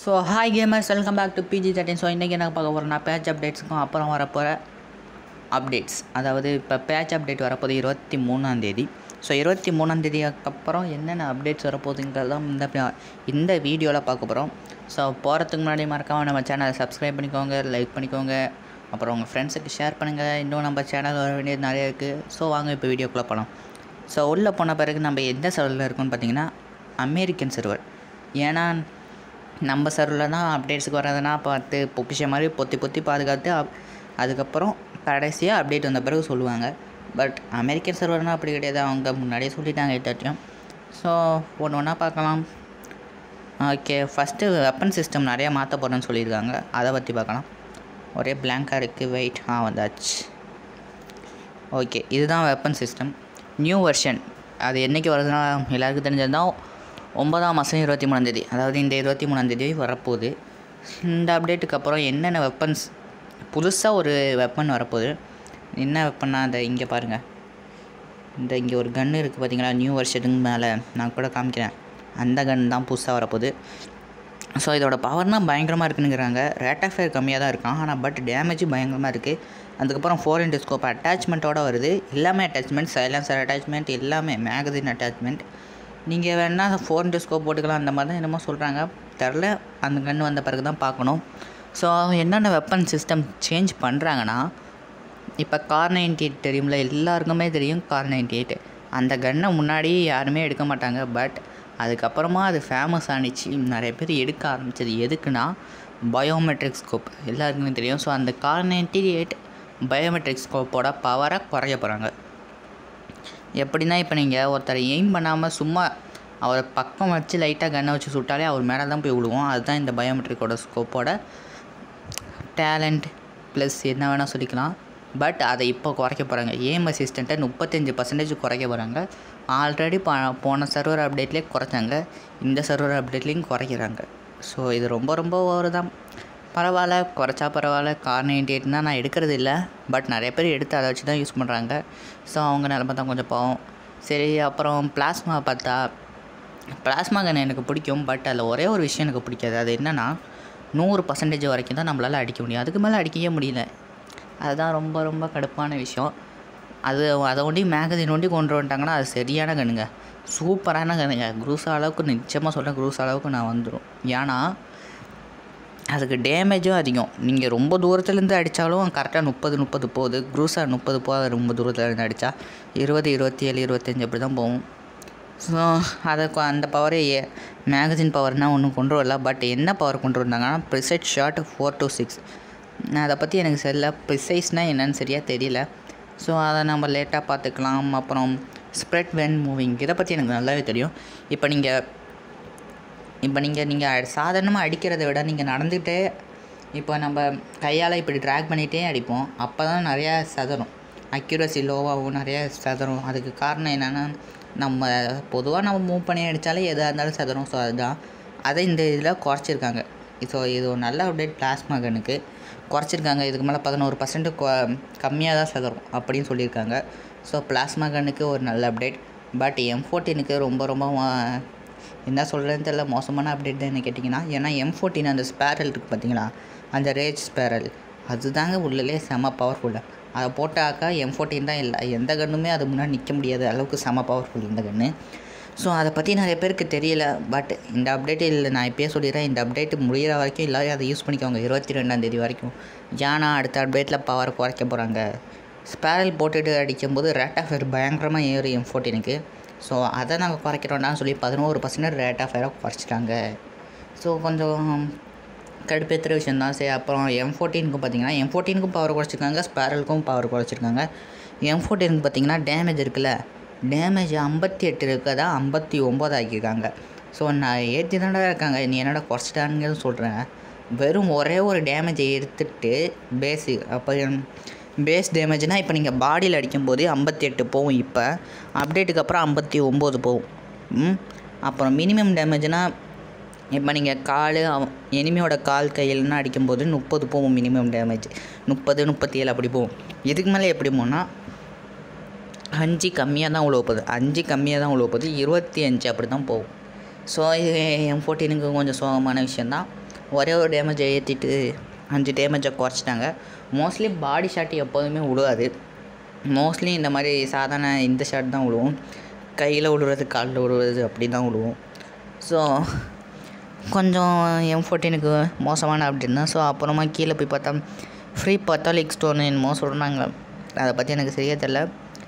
so hi gamers welcome back to PG thirteen so இன்றைக்கி என்ன பார்க்க போகிறோம்னா பேட்ச் அப்டேட்ஸுக்கும் அப்புறம் வரப்போகிற அப்டேட்ஸ் அதாவது இப்போ பேட்ச் அப்டேட் வரப்போகுது இருபத்தி மூணாந்தேதி ஸோ இருபத்தி மூணாந்தேதிக்கு அப்புறம் என்னென்ன அப்டேட்ஸ் வரப்போகுதுங்கிறது தான் இந்த ப- இந்த வீடியோவில் பார்க்க போகிறோம் ஸோ போகிறதுக்கு முன்னாடி மறக்காமல் நம்ம சேனலை சப்ஸ்கிரைப் பண்ணிக்கோங்க லைக் பண்ணிக்கோங்க அப்புறம் உங்கள் ஃப்ரெண்ட்ஸுக்கு ஷேர் பண்ணுங்கள் இன்னும் நம்ம சேனல் வர வேண்டியது நிறைய இருக்குது ஸோ வாங்க இப்போ வீடியோக்குள்ளே போகலாம் ஸோ உள்ளே போன பிறகு நம்ம எந்த சர்வரில் இருக்கோம்னு பார்த்தீங்கன்னா அமெரிக்கன் சர்வர் ஏன்னா நம்ம சர்வரில் தான் அப்டேட்ஸுக்கு வர்றதுனா பார்த்து பொக்கிஷ மாதிரி பொத்தி பொத்தி பாதுகாத்து அப்- அதுக்கப்புறம் கடைசியாக அப்டேட் வந்த பிறகு சொல்லுவாங்க பட் அமெரிக்கன் சர்வர்னால் அப்படி கிடையாது அவங்க முன்னாடியே சொல்லிட்டாங்க எல்லாத்தையும் ஸோ ஒன்று ஒன்றா பார்க்கலாம் ஓகே ஃபஸ்ட்டு வெப்பன் சிஸ்டம் நிறையா மாற்ற போகிறேன்னு சொல்லியிருக்காங்க அதை பற்றி பார்க்கலாம் ஒரே பிளாங்காக இருக்குது வெயிட் ஆ வந்தாச்சு ஓகே இதுதான் வெப்பன் சிஸ்டம் நியூ வெர்ஷன் அது என்றைக்கு வருதுன்னா எல்லாருக்கும் தெரிஞ்சது தான் ஒன்பதாம் மாதம் இருபத்தி மூணாந்தேதி அதாவது இந்த இருபத்தி மூணாந்தேதி வரப்போகுது இந்த அப்டேட்டுக்கு அப்புறம் என்னென்ன வெப்பன்ஸ் புதுசாக ஒரு வெப்பன் வரப்போகுது என்ன வெப்பன்னா அந்த இங்கே பாருங்கள் இந்த இங்கே ஒரு கன் இருக்குது பார்த்தீங்களா நியூ வருஷத்துக்கு மேலே நான் கூட காமிக்கிறேன் அந்த கன் தான் புதுசாக வரப்போகுது ஸோ இதோட பவர்னால் பயங்கரமாக இருக்குனுங்கிறாங்க ரேட் ஆஃப் ஃபயர் கம்மியாக தான் இருக்கான் ஆனால் பட் டேமேஜ் பயங்கரமாக இருக்குது அதுக்கப்புறம் ஃபோர் இன்ட்டு ஸ்கோப் அட்டாச்மெண்ட்டோட வருது எல்லாமே அட்டாச்மெண்ட் சைலன்சர் அட்டாச்மெண்ட் எல்லாமே மேகசின் அட்டாச்மெண்ட் நீங்கள் வேணால் ஃபோர் இன்ட்டு ஸ்கோப் போட்டுக்கலாம் அந்த மாதிரி தான் என்னமோ சொல்கிறாங்க தெரில அந்த கன்று வந்த பிறகு தான் பார்க்கணும் ஸோ என்னென்ன வெப்பன் சிஸ்டம் சேஞ்ச் பண்ணுறாங்கன்னா இப்போ கார் நைன்டி எயிட் தெரியும்ல எல்லாருக்குமே தெரியும் கார் நைன்டி எயிட் அந்த கன்னை முன்னாடி யாருமே எடுக்க மாட்டாங்க பட் அதுக்கப்புறமா அது ஃபேமஸ் ஆனிச்சு நிறைய பேர் எடுக்க ஆரம்பிச்சது எதுக்குன்னா பயோமெட்ரிக் ஸ்கோப் எல்லாருக்குமே தெரியும் ஸோ அந்த கார் நைன்டி எயிட் பயோமெட்ரிக் ஸ்கோப்போட பவரை குறைய போகிறாங்க எப்படின்னா இப்போ நீங்கள் ஒருத்தரை எய்ம் பண்ணாமல் சும்மா அவரை பக்கம் வச்சு லைட்டாக கன்னை வச்சு சுட்டாலே அவர் மேலே தான் போய் விழுவோம் அதுதான் இந்த பயோமெட்ரிக்கோட ஸ்கோப்போட டேலண்ட் ப்ளஸ் என்ன வேணால் சொல்லிக்கலாம் பட் அதை இப்போ குறைக்க போகிறாங்க ஏம் அசிஸ்டண்ட்டை முப்பத்தஞ்சு பர்சன்டேஜ் குறைக்க போகிறாங்க ஆல்ரெடி ப போன சர்வர் அப்டேட்லேயே குறைச்சாங்க இந்த சர்வர் அப்டேட்லேயும் குறைக்கிறாங்க ஸோ இது ரொம்ப ரொம்ப ஓவர் தான் பரவாயில்ல குறைச்சா பரவாயில்ல கார் நைன்டி எயிட்னா நான் எடுக்கிறது இல்லை பட் நிறைய பேர் எடுத்து அதை வச்சு தான் யூஸ் பண்ணுறாங்க ஸோ அவங்க நிலமை தான் கொஞ்சம் பாவம் சரி அப்புறம் பிளாஸ்மா பார்த்தா பிளாஸ்மா கன் எனக்கு பிடிக்கும் பட் அதில் ஒரே ஒரு விஷயம் எனக்கு பிடிக்காது அது என்னென்னா நூறு பர்சன்டேஜ் வரைக்கும் தான் நம்மளால் அடிக்க முடியும் அதுக்கு மேலே அடிக்கவே முடியல அதுதான் ரொம்ப ரொம்ப கடுப்பான விஷயம் அது அதை ஒண்டி மேகசின் ஒண்டி கொண்டு வந்துட்டாங்கன்னா அது சரியான கண்ணுங்க சூப்பரான கண்ணுங்க குரூஸ் அளவுக்கு நிச்சயமாக சொல்கிறேன் குரூஸ் அளவுக்கு நான் வந்துடும் ஏன்னா அதுக்கு டேமேஜும் அதிகம் நீங்கள் ரொம்ப தூரத்துலேருந்து அடித்தாலும் கரெக்டாக முப்பது முப்பது போகுது குரூஸாக முப்பது போகாது ரொம்ப தூரத்துலேருந்து அடித்தா இருபது இருபத்தி ஏழு இருபத்தஞ்சி அப்படி தான் போகும் ஸோ அதை கொ- அந்த பவரே மேகசின் பவர்னால் ஒன்றும் கொண்டு வரல பட் என்ன பவர் கொண்டு வந்தாங்கன்னா precise shot four to six அதை பற்றி எனக்கு சரியில்ல ப்ரிசைஸ்னால் என்னன்னு சரியாக தெரியல ஸோ அதை நம்ம லேட்டாக பார்த்துக்கலாம் அப்புறம் ஸ்ப்ரெட் வென் மூவிங் இதை பற்றி எனக்கு நல்லாவே தெரியும் இப்போ நீங்கள் இப்போ நீங்கள் நீங்கள் சாதாரணமாக அடிக்கிறத விட நீங்கள் நடந்துகிட்டே இப்போ நம்ம கையால் இப்படி ட்ராக் பண்ணிகிட்டே அடிப்போம் அப்போ தான் நிறையா சதறும் அக்யூரசி லோவாகவும் நிறையா சதறும் அதுக்கு காரணம் என்னென்னா நம்ம பொதுவாக நம்ம மூவ் பண்ணி அடித்தாலே எதாக இருந்தாலும் சதறும் ஸோ அதுதான் அதை இந்த இதில் குறைச்சிருக்காங்க ஸோ இது ஒரு நல்ல அப்டேட் பிளாஸ்மா கனுக்கு குறைச்சிருக்காங்க இதுக்கு மேலே பதினோரு பர்சன்ட் கம்மியாக தான் சதறும் அப்படின்னு சொல்லியிருக்காங்க ஸோ பிளாஸ்மா கன்னுக்கு ஒரு நல்ல அப்டேட் பட் எம் ஃபோர்டீனுக்கு ரொம்ப ரொம்ப மோ- என்ன சொல்கிறேன்னு தெரியல மோசமான அப்டேட் தான் என்ன கேட்டிங்கன்னா ஏன்னா எம் ஃபோர்டீன் அந்த ஸ்பேரல் இருக்குது பார்த்தீங்களா அந்த ரேஜ் ஸ்பேரல் அதுதாங்க உள்ளலே செம பவர்ஃபுல்லு அதை போட்டாக்கா எம் ஃபோர்டீன் தான் இல்லை எந்த கன்னுமே அது முன்னாடி நிற்க முடியாத அளவுக்கு செம பவர்ஃபுல் இந்த கன்று ஸோ அதை பற்றி நிறைய பேருக்கு தெரியல பட் இந்த அப்டேட் இல்லை நான் இப்போயே சொல்லிடுறேன் இந்த அப்டேட் முடிகிற வரைக்கும் எல்லாரும் அதை யூஸ் பண்ணிக்கோங்க இருபத்தி ரெண்டாந்தேதி வரைக்கும் ஏன்னா அடுத்த அப்டேட்டில் பவர் குறைக்க போகிறாங்க ஸ்பேரல் போட்டுட்டு அடிக்கும்போது ரேட் ஆஃப் ஃபயர் பயங்கரமாக ஏறும் எம் ஃபோர்டீனுக்கு ஸோ அதை நாங்கள் குறைக்கிறோன்னா சொல்லி பதினோரு பர்சன்ட் ரேட் ஆஃப் ஃபயரை குறைச்சிட்டாங்க ஸோ கொஞ்சம் கடுப்பேற்றுற விஷயம் தான் சரி அப்புறம் எம் ஃபோர்டீனுக்கு பார்த்தீங்கன்னா எம் ஃபோர்டீனுக்கும் பவர் குறைச்சிருக்காங்க ஸ்பேரலுக்கும் பவர் குறைச்சிருக்காங்க எம் ஃபோர்டீனுக்கு பார்த்தீங்கன்னா டேமேஜ் இருக்குல்ல டேமேஜ் ஐம்பத்தி எட்டு இருக்கதா ஐம்பத்தி ஒம்பது ஆக்கியிருக்காங்க ஸோ நான் ஏற்றி தானடா இருக்காங்க நீ என்னடா குறைச்சிட்டானுங்கன்னு சொல்கிறேன் வெறும் ஒரே ஒரு டேமேஜை எடுத்துட்டு பேசிக் அப்போ பேஸ் டேமேஜ்னால் இப்போ நீங்கள் பாடியில் அடிக்கும்போது ஐம்பத்தி எட்டு போகும் இப்போ அப்டேட்டுக்கு அப்புறம் ஐம்பத்தி ஒம்பது போகும் ம் அப்புறம் மினிமம் டேமேஜ்னால் இப்போ நீங்கள் கால் எனிமியோட கால் கையில்னா அடிக்கும்போது முப்பது போகும் மினிமம் டேமேஜ் முப்பது முப்பத்தி ஏழு அப்படி போகும் இதுக்கு மேலே எப்படி போனால் அஞ்சு கம்மியாக தான் உழுவ போகுது அஞ்சு கம்மியாக தான் உழுவ போகுது இருபத்தி அஞ்சு அப்படி தான் போகும் ஸோ இது எம் ஃபோர்டீனுக்கு கொஞ்சம் சோகமான விஷயந்தான் ஒரே ஒரு டேமேஜை ஏற்றிட்டு அஞ்சு டேமேஜை குறைச்சிட்டாங்க மோஸ்ட்லி பாடி ஷாட் எப்போதுமே விழுவாது மோஸ்ட்லி இந்த மாதிரி சாதாரண இந்த ஷாட் தான் விழுவும் கையில் விழுறது காலில் விழுறது அப்படி தான் விழுவும் ஸோ கொஞ்சம் எம் ஃபோர்டீனுக்கு மோசமான அப்டேட் தான் ஸோ அப்புறமா கீழே போய் பார்த்தா ஃப்ரீ பத்தாலிக் ஸ்டோன் என்னமோ சொல்கிறாங்க அதை பற்றி எனக்கு சரியாக தெரில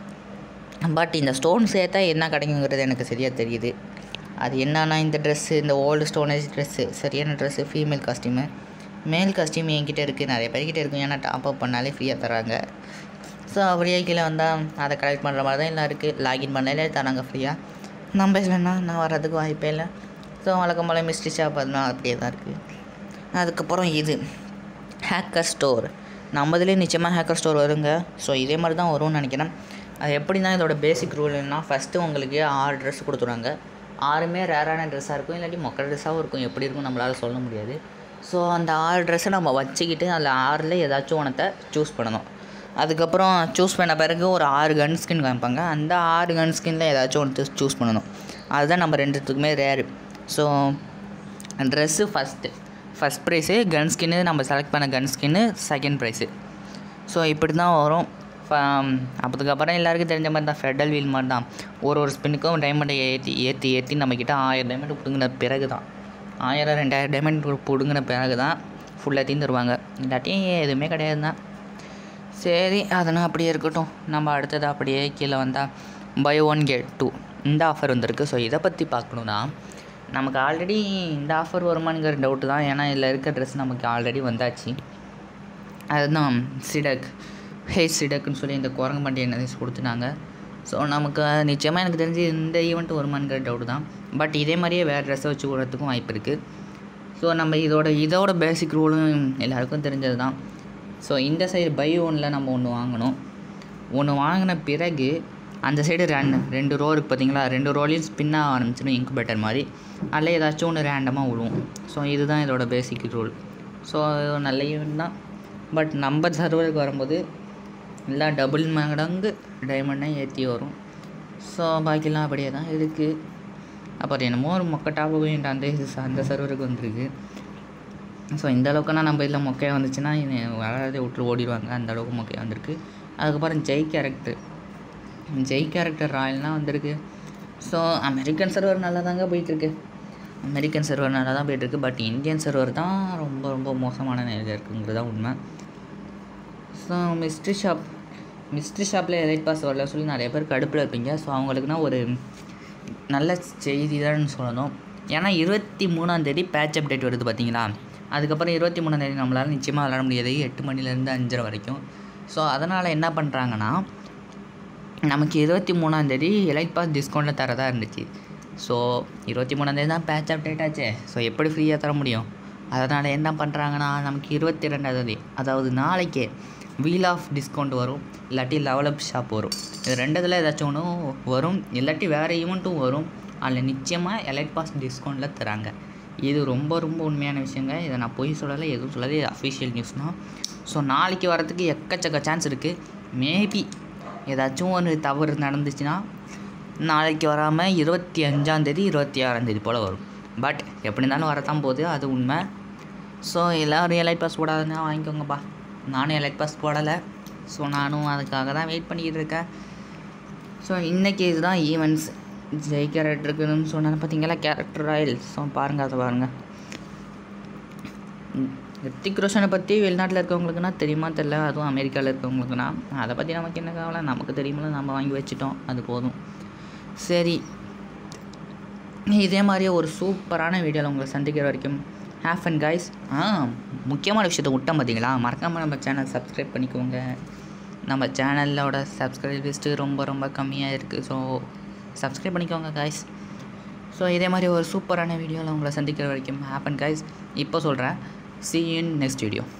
பட் இந்த ஸ்டோன் சேர்த்தா என்ன கிடைக்குங்கிறது எனக்கு சரியாக தெரியுது அது என்னன்னா இந்த ட்ரெஸ்ஸு இந்த ஓல்டு ஸ்டோனேஜ் ட்ரெஸ்ஸு சரியான dress female costume male costume என்கிட்ட இருக்குது நிறைய பேர்கிட்ட இருக்கும் ஏன்னா டாப் அப் பண்ணாலே ஃப்ரீயாக தராங்க ஸோ அப்படியே கீழே வந்தால் அதை கலெக்ட் பண்ணுற மாதிரி தான் எல்லாம் இருக்குது லாகின் பண்ணாலே தராங்க ஃப்ரீயாக நம்ம இல்லைன்னா நான் வர்றதுக்கு வாய்ப்பே இல்லை ஸோ வழக்கம் போல் மிஸ்ட்ரி ஷாப் அதெல்லாம் அப்படியே தான் இருக்குது அதுக்கப்புறம் இது ஹேக்கர் ஸ்டோர் நம்மதுலேயே நிச்சயமாக ஹேக்கர் ஸ்டோர் வருங்க ஸோ இதே மாதிரி தான் வரும்னு நினைக்கிறேன் அது எப்படின்னா இதோட பேசிக் ரூல்னா ஃபஸ்ட்டு உங்களுக்கு ஆறு ட்ரெஸ் கொடுத்துருவாங்க ஆறுமே ரேரான ட்ரெஸ்ஸாக இருக்கும் இல்லாட்டி மொக்க ட்ரெஸ்ஸாகவும் இருக்கும் எப்படி இருக்கும் நம்மளால் சொல்ல முடியாது ஸோ அந்த ஆறு ட்ரெஸ்ஸை நம்ம வச்சுக்கிட்டு அதில் ஆறில் ஏதாச்சும் ஒன்றத்தை சூஸ் பண்ணணும் அதுக்கப்புறம் சூஸ் பண்ண பிறகு ஒரு ஆறு கன் ஸ்கின் காமிப்பாங்க அந்த ஆறு கன் ஸ்கின்னில் ஏதாச்சும் ஒன்று சூஸ் பண்ணணும் அதுதான் நம்ம ரெண்டுத்துக்குமே rare so dress first first prize gun skin நம்ம செலக்ட் பண்ண gun skin second prize so இப்படி தான் வரும் அதுக்கப்புறம் எல்லாருக்கும் தெரிஞ்ச மாதிரி தான் ஃபெடல் வீல் மாதிரி தான் ஒரு ஒரு ஸ்பின்னுக்கும் டைமண்டை ஏற்றி ஏற்றி ஏற்றி நம்மக்கிட்ட ஆயிரம் டைமண்ட் பிடுங்கின பிறகு தான் ஆயிரம் ரெண்டாயிரம் டைமண்ட் பிடுங்கின பிறகு தான் ஃபுல்லாத்தையும் தருவாங்க இல்லாட்டியும் எதுவுமே கிடையாது தான் சரி அதெல்லாம் அப்படியே இருக்கட்டும் நம்ம அடுத்தது அப்படியே கீழே வந்தால் பை ஒன் கெட் டூ இந்த ஆஃபர் வந்திருக்கு ஸோ இதை பற்றி பார்க்கணுன்னா நமக்கு ஆல்ரெடி இந்த ஆஃபர் வருமானுங்கிற டவுட்டு தான் ஏன்னா இதில் இருக்க ட்ரெஸ் நமக்கு ஆல்ரெடி வந்தாச்சு அதுதான் சிடக் ஹே சிடக்குன்னு சொல்லி இந்த குரங்கு பண்டி என்ன கொடுத்துட்டாங்க ஸோ நமக்கு நிச்சயமாக எனக்கு தெரிஞ்சு இந்த ஈவெண்ட் வருமானுங்கிற டவுட்டு தான் பட் இதே மாதிரியே வேறு ட்ரெஸ்ஸை வச்சு விடுறதுக்கும் வாய்ப்பு இருக்குது ஸோ நம்ம இதோட இதோட பேசிக் ரூலும் எல்லாருக்கும் தெரிஞ்சது தான் ஸோ இந்த சைடு பை ஒனில் நம்ம ஒன்று வாங்கணும் ஒன்று வாங்கின பிறகு அந்த சைடு ரெண்டு ரெண்டு ரோ இருக்குது பார்த்தீங்களா ரெண்டு ரோலையும் ஸ்பின்னாக ஆரம்பிச்சிடும் இன்குபேட்டர் மாதிரி அதில் ஏதாச்சும் ஒன்று ரேண்டமாக விழுவும் ஸோ இதுதான் இதோட பேசிக் ரூல் ஸோ நல்ல ஈவெண்ட் தான் பட் நம்ம சர்வருக்கு வரும்போது எல்லாம் டபுள் மடங்கு டைமண்டை ஏற்றி வரும் ஸோ பாக்கிலாம் அப்படியே தான் இருக்குது அப்புறம் என்னமோ ஒரு மொக்க டாப் போயிட்டு அந்த இது அந்த சர்வருக்கு வந்திருக்கு ஸோ இந்த அளவுக்குனா நம்ம இதில் மொக்கையாக வந்துச்சுன்னா வளரதே விட்டு ஓடிடுவாங்க அந்த அளவுக்கு மொக்கையாக வந்திருக்கு அதுக்கப்புறம் ஜெய் கேரக்டர் ஜெய் கேரக்டர் ராயல்னால் வந்திருக்கு ஸோ அமெரிக்கன் சர்வர் நல்லா தாங்க போயிட்டுருக்கு அமெரிக்கன் சர்வர் நல்லா தான் போயிட்டுருக்கு பட் இந்தியன் சர்வர் தான் ரொம்ப ரொம்ப மோசமான நிலையில் இருக்குங்கிறது தான் உண்மை ஸோ மிஸ்ட்ரி ஷாப் மிஸ்ட்ரி ஷாப்பில் எலைட் பாஸ் வரல சொல்லி நிறைய பேர் கடுப்பில் இருப்பீங்க ஸோ அவங்களுக்குனா ஒரு நல்ல செய்தி தான் சொல்லணும் ஏன்னா இருபத்தி மூணாந்தேதி பேட்ச் அப்டேட் வருது பார்த்தீங்களா அதுக்கப்புறம் இருபத்தி மூணாந்தேதி நம்மளால் நிச்சயமாக விளாட முடியாது எட்டு மணிலேருந்து அஞ்சரை வரைக்கும் ஸோ அதனால் என்ன பண்ணுறாங்கன்னா நமக்கு இருபத்தி மூணாந்தேதி எலைட் பாஸ் டிஸ்கவுண்ட்டில் தரதா இருந்துச்சு ஸோ இருபத்தி மூணாந்தேதி தான் பேட்ச் அப்டேட் ஆச்சே ஸோ எப்படி ஃப்ரீயாக தர முடியும் அதனால் என்ன பண்ணுறாங்கன்னா நமக்கு இருபத்தி ரெண்டாந்தேதி அதாவது நாளைக்கே வீல் ஆஃப் டிஸ்கவுண்ட் வரும் இல்லாட்டி லெவலப் ஷாப் வரும் இது ரெண்டுத்தில் ஏதாச்சும் ஒன்று வரும் இல்லாட்டி வேறு ஈவெண்ட்டும் வரும் அதில் நிச்சயமாக எலைட் பாஸ் டிஸ்கவுண்ட்டில் தராங்க இது ரொம்ப ரொம்ப உண்மையான விஷயங்க இதை நான் பொய் சொல்லலை எதுவும் சொல்லலை இது அஃபிஷியல் நியூஸ் தான் ஸோ நாளைக்கு வரதுக்கு எக்கச்சக்க சான்ஸ் இருக்குது மேபி ஏதாச்சும் ஒரு தவறு நடந்துச்சுன்னா நாளைக்கு வராமல் இருபத்தி அஞ்சாந்தேதி இருபத்தி ஆறாந்தேதி போல் வரும் பட் எப்படி இருந்தாலும் வரத்தான் போகுது அது உண்மை ஸோ எல்லோரும் எலைட் பாஸ் போடாதுன்னா வாங்கிக்கோங்கப்பா நானும் எலைட் பாஸ் போடலை ஸோ நானும் அதுக்காக தான் வெயிட் பண்ணிக்கிட்டு இருக்கேன் ஸோ இன்றைக்கி இதுதான் ஈவெண்ட்ஸ் ஜெய் கேரக்டருக்குன்னு சொன்னது பார்த்தீங்களா கேரக்டர் ராயல் ஸோ பாருங்கள் அதை பாருங்கள் ரித்திக் ரோஷனை பற்றி வெளிநாட்டில் இருக்கவங்களுக்குனா தெரியுமா தெரில அதுவும் அமெரிக்காவில் இருக்கவங்களுக்குனா அதை பற்றி நமக்கு என்ன கவலை நமக்கு தெரியுமில்ல நம்ம வாங்கி வச்சுட்டோம் அது போதும் சரி இதே மாதிரியே ஒரு சூப்பரான வீடியோவில் உங்களை சந்திக்கிற வரைக்கும் ஹேஃப் அண்ட் கைஸ் ஆ முக்கியமான விஷயத்தை விட்டோம் பார்த்தீங்களா மறக்காமல் நம்ம சேனல் சப்ஸ்கிரைப் பண்ணிக்கோங்க நம்ம சேனலோட சப்ஸ்கிரைப் லிஸ்ட்டு ரொம்ப ரொம்ப கம்மியாக இருக்குது ஸோ சப்ஸ்கிரைப் பண்ணிக்கோங்க கைஸ் ஸோ இதே மாதிரி ஒரு சூப்பரான வீடியோவில் உங்களை சந்திக்கிற வரைக்கும் ஹேப்பன் கைஸ் இப்போ சொல்கிறேன் சி இன் நெக்ஸ்ட் வீடியோ